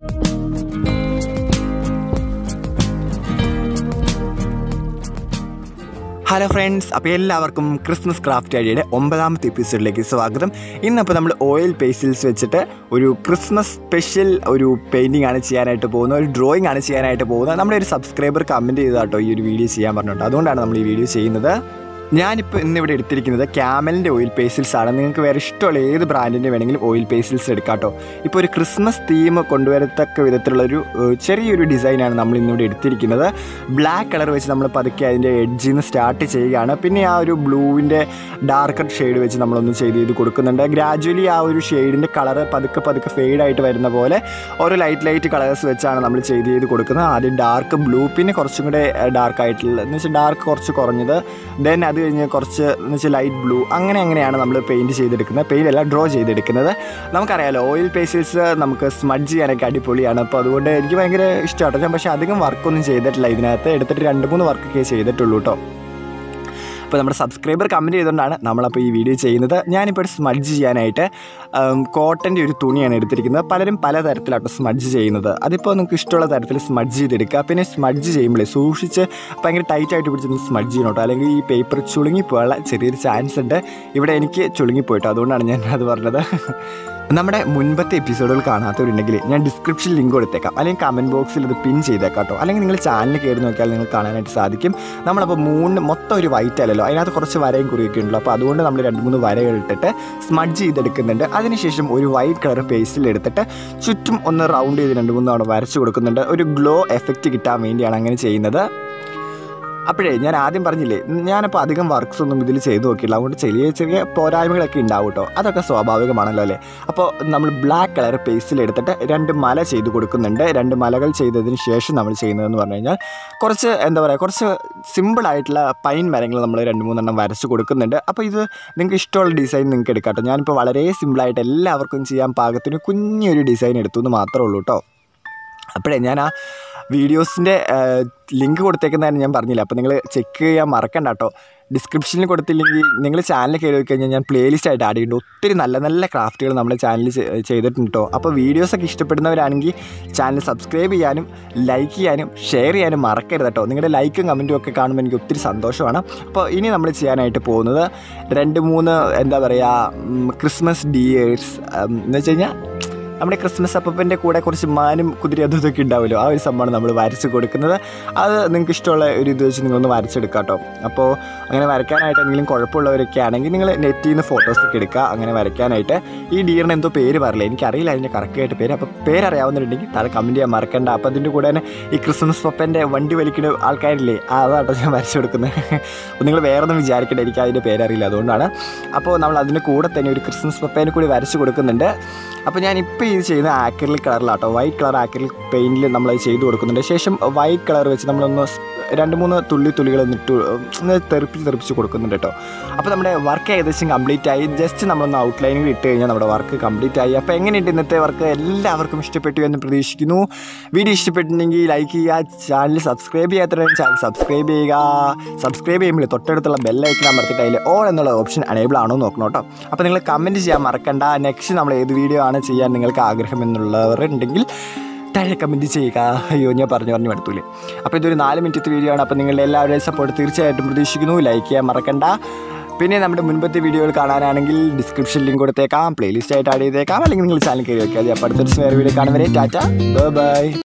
hello friends അപ്പോൾ എല്ലാവർക്കും Christmas craft ഐഡിയയുടെ ഒമ്പതാമത്തെ എപ്പിസോഡിലേക്ക് സ്വാഗതം ഇന്നപ്പോൾ നമ്മൾ ഓയിൽ പേസിൽസ് വെച്ചിട്ട് ഒരു ക്രിസ്മസ് സ്പെഷ്യൽ ഒരു പെയിൻറ്റിംഗ് ആണ് ചെയ്യാനായിട്ട് പോകുന്നത് ഒരു ഡ്രോയിങ് ആണ് ചെയ്യാനായിട്ട് പോകുന്നത് നമ്മുടെ ഒരു സബ്സ്ക്രൈബർ കമൻറ്റ് ചെയ്താട്ടോ ഈ ഒരു വീഡിയോ ചെയ്യാൻ പറഞ്ഞിട്ട് അതുകൊണ്ടാണ് നമ്മൾ ഈ വീഡിയോ ചെയ്യുന്നത് ഞാനിപ്പോൾ ഇന്നിവിടെ എടുത്തിരിക്കുന്നത് ക്യാമലിൻ്റെ ഓയിൽ പേസിൽസ് ആണ് നിങ്ങൾക്ക് വേറെ ഇഷ്ടമുള്ള ഏത് ബ്രാൻഡിൻ്റെ വേണമെങ്കിലും ഓയിൽ പേസിൽസ് എടുക്കാം കേട്ടോ ഇപ്പോൾ ഒരു ക്രിസ്മസ് തീം കൊണ്ടുവരത്തക്ക വിധത്തിലുള്ളൊരു ഏഹ്, ചെറിയൊരു ഡിസൈനാണ് നമ്മൾ ഇന്നിവിടെ എടുത്തിരിക്കുന്നത് ബ്ലാക്ക് കളർ വെച്ച് നമ്മൾ പതുക്കെ അതിൻ്റെ എഡ്ജിൽ നിന്ന് സ്റ്റാർട്ട് ചെയ്യുകയാണ് പിന്നെ ആ ഒരു ബ്ലൂവിൻ്റെ ഡാർക്കർ ഷെയ്ഡ് വെച്ച് നമ്മളൊന്ന് ചെയ്ത് ചെയ്ത് കൊടുക്കുന്നുണ്ട് ഗ്രാജുവലി ആ ഒരു ഷെയ്ഡിൻ്റെ കളർ പതുക്കെ പതുക്കെ ഫെയ്ഡായിട്ട് വരുന്ന പോലെ ഓരോ ലൈറ്റ് ലൈറ്റ് കളേഴ്സ് വെച്ചാണ് നമ്മൾ ചെയ്ത് ചെയ്ത് കൊടുക്കുന്നത് ആദ്യം ഡാർക്ക് ബ്ലൂ പിന്നെ കുറച്ചും കൂടെ ഡാർക്ക് ആയിട്ടുള്ള എന്ന് വെച്ചാൽ ഡാർക്ക് കുറച്ച് കുറഞ്ഞത് ദെൻ അത് കഴിഞ്ഞ് കുറച്ച് എന്ന് വെച്ചാൽ ലൈറ്റ് ബ്ലൂ അങ്ങനെ അങ്ങനെയാണ് നമ്മൾ പെയിൻറ്റ് ചെയ്തെടുക്കുന്നത് പെയിൻ്റ് അല്ല ഡ്രോ ചെയ്തെടുക്കുന്നത് നമുക്കറിയാലോ ഓയിൽ പേസിൽസ് നമുക്ക് സ്മഡ്ജ് ചെയ്യാനൊക്കെ അടിപൊളിയാണ് അപ്പോൾ അതുകൊണ്ട് എനിക്ക് ഭയങ്കര ഇഷ്ടമാണ് ഞാൻ പക്ഷേ അധികം വർക്കൊന്നും ചെയ്തിട്ടില്ല ഇതിനകത്ത് എടുത്തിട്ട് രണ്ട് മൂന്ന് വർക്കൊക്കെ ചെയ്തിട്ടുള്ളൂ കേട്ടോ അപ്പോൾ നമ്മുടെ സബ്സ്ക്രൈബർ കമൻറ്റ് ചെയ്തുകൊണ്ടാണ് നമ്മളപ്പോൾ ഈ വീഡിയോ ചെയ്യുന്നത് ഞാനിപ്പോൾ സ്മഡ്ജ് ചെയ്യാനായിട്ട് കോട്ടൻ്റെ ഒരു തുണിയാണ് എടുത്തിരിക്കുന്നത് പലരും പല തരത്തിലാട്ടോ സ്മഡ്ജ് ചെയ്യുന്നത് അതിപ്പോൾ നിങ്ങൾക്ക് ഇഷ്ടമുള്ള തരത്തിൽ സ്മഡ്ജ് ചെയ്തെടുക്കുക പിന്നെ സ്മഡ്ജ് ചെയ്യുമ്പോഴേ സൂക്ഷിച്ച് ഭയങ്കര ടൈറ്റായിട്ട് പിടിച്ച് സ്മഡ്ജ് ചെയ്യണം കേട്ടോ അല്ലെങ്കിൽ ഈ പേപ്പർ ചുളുങ്ങിപ്പോയുള്ള ചെറിയൊരു ചാൻസ് ഉണ്ട് ഇവിടെ എനിക്ക് ചുളുങ്ങിപ്പോയിട്ടോ അതുകൊണ്ടാണ് ഞാൻ അത് പറഞ്ഞത് നമ്മുടെ മുൻപത്തെ എപ്പിസോഡുകൾ കാണാത്തവരുണ്ടെങ്കിൽ ഞാൻ ഡിസ്ക്രിപ്ഷൻ ലിങ്ക് കൊടുത്തേക്കാം അല്ലെങ്കിൽ കമൻറ്റ് ബോക്സിൽ ഇത് പിൻ ചെയ്തേക്കാം കേട്ടോ അല്ലെങ്കിൽ നിങ്ങൾ ചാനൽ കയറി നോക്കിയാൽ നിങ്ങൾക്ക് കാണാനായിട്ട് സാധിക്കും നമ്മളപ്പോൾ മൂന്ന് മൊത്തം ഒരു വൈറ്റ് അല്ലല്ലോ അതിനകത്ത് കുറച്ച് വരയും കുറിയൊക്കെ ഉണ്ടല്ലോ അപ്പോൾ അതുകൊണ്ട് നമ്മൾ രണ്ട് മൂന്ന് വരകൾ ഇട്ടിട്ട് സ്മഡ്ജ് ചെയ്തെടുക്കുന്നുണ്ട് അതിനുശേഷം ഒരു വൈറ്റ് കളർ പേസ്റ്റിൽ എടുത്തിട്ട് ചുറ്റും ഒന്ന് റൗണ്ട് ചെയ്ത് രണ്ട് മൂന്ന് തവണ വരച്ച് കൊടുക്കുന്നുണ്ട് ഒരു ഗ്ലോ എഫക്റ്റ് കിട്ടാൻ വേണ്ടിയാണ് അങ്ങനെ ചെയ്യുന്നത് അപ്പോഴേ ഞാൻ ആദ്യം പറഞ്ഞില്ലേ ഞാനിപ്പോൾ അധികം വർക്ക്സ് ഒന്നും ഇതിൽ ചെയ്തു നോക്കിയില്ല അതുകൊണ്ട് ചെറിയ ചെറിയ പോരായ്മകളൊക്കെ ഉണ്ടാവും കേട്ടോ അതൊക്കെ സ്വാഭാവികമാണല്ലോ അല്ലേ അപ്പോൾ നമ്മൾ ബ്ലാക്ക് കളർ പേസ്റ്റിൽ എടുത്തിട്ട് രണ്ട് മല ചെയ്ത് കൊടുക്കുന്നുണ്ട് രണ്ട് മലകൾ ചെയ്തതിന് ശേഷം നമ്മൾ ചെയ്യുന്നതെന്ന് പറഞ്ഞു കഴിഞ്ഞാൽ കുറച്ച് എന്താ പറയുക കുറച്ച് സിമ്പിളായിട്ടുള്ള പൈൻ മരങ്ങൾ നമ്മൾ രണ്ട് മൂന്നെണ്ണം വരച്ച് കൊടുക്കുന്നുണ്ട് അപ്പോൾ ഇത് നിങ്ങൾക്ക് ഇഷ്ടമുള്ള ഡിസൈൻ നിങ്ങൾക്ക് എടുക്കാം കേട്ടോ ഞാനിപ്പോൾ വളരെ സിമ്പിളായിട്ട് എല്ലാവർക്കും ചെയ്യാൻ പാകത്തിന് കുഞ്ഞൊരു ഡിസൈൻ എടുത്തു എന്ന് മാത്രമേ ഉള്ളൂ കേട്ടോ അപ്പോഴേ ഞാൻ ആ വീഡിയോസിൻ്റെ ലിങ്ക് കൊടുത്തേക്കുന്നതായിരുന്നു ഞാൻ പറഞ്ഞില്ല അപ്പോൾ നിങ്ങൾ ചെക്ക് ചെയ്യാൻ മറക്കണ്ട കേട്ടോ ഡിസ്ക്രിപ്ഷനിൽ കൊടുത്തില്ലെങ്കിൽ നിങ്ങൾ ചാനൽ കയറി പോയി കഴിഞ്ഞാൽ ഞാൻ പ്ലേലിസ്റ്റ് ആയിട്ട് ആഡ് ചെയ്യുന്നുണ്ട് ഒത്തിരി നല്ല നല്ല ക്രാഫ്റ്റുകൾ നമ്മുടെ ചാനലിൽ ചെയ്തിട്ടുണ്ട് കേട്ടോ അപ്പോൾ വീഡിയോസൊക്കെ ഇഷ്ടപ്പെടുന്നവരാണെങ്കിൽ ചാനൽ സബ്സ്ക്രൈബ് ചെയ്യാനും ലൈക്ക് ചെയ്യാനും ഷെയർ ചെയ്യാനും മറക്കരുത് കേട്ടോ നിങ്ങളുടെ ലൈക്കും കമൻറ്റും ഒക്കെ കാണുമ്പോൾ എനിക്ക് ഒത്തിരി സന്തോഷമാണ് അപ്പോൾ ഇനി നമ്മൾ ചെയ്യാനായിട്ട് പോകുന്നത് രണ്ട് മൂന്ന് എന്താ പറയുക ക്രിസ്മസ് ഡിയേഴ്സ് എന്ന് വെച്ച് കഴിഞ്ഞാൽ നമ്മുടെ ക്രിസ്മസ് അപ്പൻ്റെ കൂടെ കുറച്ച് മാനും കുതിരി അതും ഇതൊക്കെ ഉണ്ടാവുമല്ലോ ആ ഒരു സംഭവമാണ് നമ്മൾ വരച്ച് കൊടുക്കുന്നത് അത് നിങ്ങൾക്ക് ഇഷ്ടമുള്ള ഒരു ഇത് വെച്ച് നിങ്ങളൊന്ന് വരച്ചെടുക്കുക കേട്ടോ അപ്പോൾ അങ്ങനെ വരയ്ക്കാനായിട്ട് എന്തെങ്കിലും കുഴപ്പമുള്ളവരൊക്കെ ആണെങ്കിൽ നിങ്ങൾ നെറ്റിൽ നിന്ന് ഫോട്ടോസൊക്കെ എടുക്കുക അങ്ങനെ വരയ്ക്കാനായിട്ട് ഈ ഡിയറിന് എന്തോ പേര് പറയില്ല എനിക്കറിയില്ല അതിൻ്റെ കറക്റ്റായിട്ട് പേര് അപ്പോൾ പേരറിയാവുന്നുണ്ടെങ്കിൽ താഴെ കമൻറ്റ് ചെയ്യാൻ മറക്കണ്ട അപ്പോൾ അതിൻ്റെ കൂടെ തന്നെ ഈ ക്രിസ്മസ് പപ്പൻ്റെ വണ്ടി വലിക്കുന്ന ആൾക്കാരില്ലേ ആ അതാട്ടോ ഞാൻ വരച്ചു കൊടുക്കുന്നത് അപ്പോൾ നിങ്ങൾ വേറെ ഒന്നും വിചാരിക്കണ്ട എനിക്ക് അതിൻ്റെ പേരറിയില്ല അതുകൊണ്ടാണ് അപ്പോൾ നമ്മൾ അതിൻ്റെ കൂടെ തന്നെ ഒരു ക്രിസ്മസ് പപ്പേനെ കൂടി വരച്ച് കൊടുക്കുന്നുണ്ട് അപ്പോൾ ഞാൻ ഇപ്പോൾ ഇത് ചെയ്യുന്ന ആക്രിലിക് കളറിലാട്ടോ വൈറ്റ് കളർ ആക്രിലിക് പെയിൻറ്റിൽ നമ്മൾ അത് ചെയ്ത് കൊടുക്കുന്നുണ്ട് ശേഷം വൈറ്റ് കളർ വെച്ച് നമ്മളൊന്ന് സ്- രണ്ട് മൂന്ന് തുള്ളി തുള്ളികൾ ഒന്നിട്ട് ഒന്ന് തെറിപ്പിച്ച് തെറിപ്പിച്ച് കൊടുക്കുന്നുണ്ട് കേട്ടോ അപ്പോൾ നമ്മുടെ വർക്ക് ഏകദേശം കംപ്ലീറ്റ് ആയി ജസ്റ്റ് നമ്മളൊന്ന് ഔട്ട്ലൈനിൽ ഇട്ട് കഴിഞ്ഞാൽ നമ്മുടെ വർക്ക് കംപ്ലീറ്റ് ആയി അപ്പോൾ എങ്ങനെയുണ്ട് ഇന്നത്തെ വർക്ക് എല്ലാവർക്കും ഇഷ്ടപ്പെട്ടു എന്ന് പ്രതീക്ഷിക്കുന്നു വീഡിയോ ഇഷ്ടപ്പെട്ടിട്ടുണ്ടെങ്കിൽ ലൈക്ക് ചെയ്യുക ചാനൽ സബ്സ്ക്രൈബ് ചെയ്യാത്തവരാണ് ചാനൽ സബ്സ്ക്രൈബ് ചെയ്യുക സബ്സ്ക്രൈബ് ചെയ്യുമ്പോൾ തൊട്ടടുത്തുള്ള ബെല്ലൈക്കൺ അമർത്തിയിട്ട് അതിൽ ഓൺ എന്നുള്ള ഓപ്ഷൻ അനേബിൾ ആണോ എന്ന് നോക്കണം കേട്ടോ അപ്പോൾ നിങ്ങൾ കമൻറ്റ് ചെയ്യാൻ മറക്കണ്ട നെക്സ്റ്റ് നമ്മൾ ഏത് വീഡിയോ ആണ് ചെയ്യാൻ നിങ്ങൾക്ക് ആഗ്രഹം എന്നുള്ളവരുണ്ടെങ്കിൽ താഴെ കമൻറ്റ് ചെയ്യുക അയ്യോ ഞാൻ പറഞ്ഞു പറഞ്ഞു മടുത്തൂലേ അപ്പോൾ ഇതൊരു നാല് മിനിറ്റത്തെ വീഡിയോ ആണ് അപ്പോൾ നിങ്ങളുടെ എല്ലാവരുടെയും സപ്പോർട്ട് തീർച്ചയായിട്ടും പ്രതീക്ഷിക്കുന്നു ലൈക്ക് ചെയ്യാൻ മറക്കണ്ട പിന്നെ നമ്മുടെ മുൻപത്തെ വീഡിയോകൾ കാണാനാണെങ്കിൽ ഡിസ്ക്രിപ്ഷൻ ലിങ്ക് കൊടുത്തേക്കാം പ്ലേലിസ്റ്റ് ആയിട്ട് ആഡ് ചെയ്തേക്കാം അല്ലെങ്കിൽ നിങ്ങൾ ചാനൽ കയറി വെക്കാം അപ്പോൾ അടുത്തൊരു വേറെ വീഡിയോ കാണുന്നവരെ ടാറ്റ ബൈ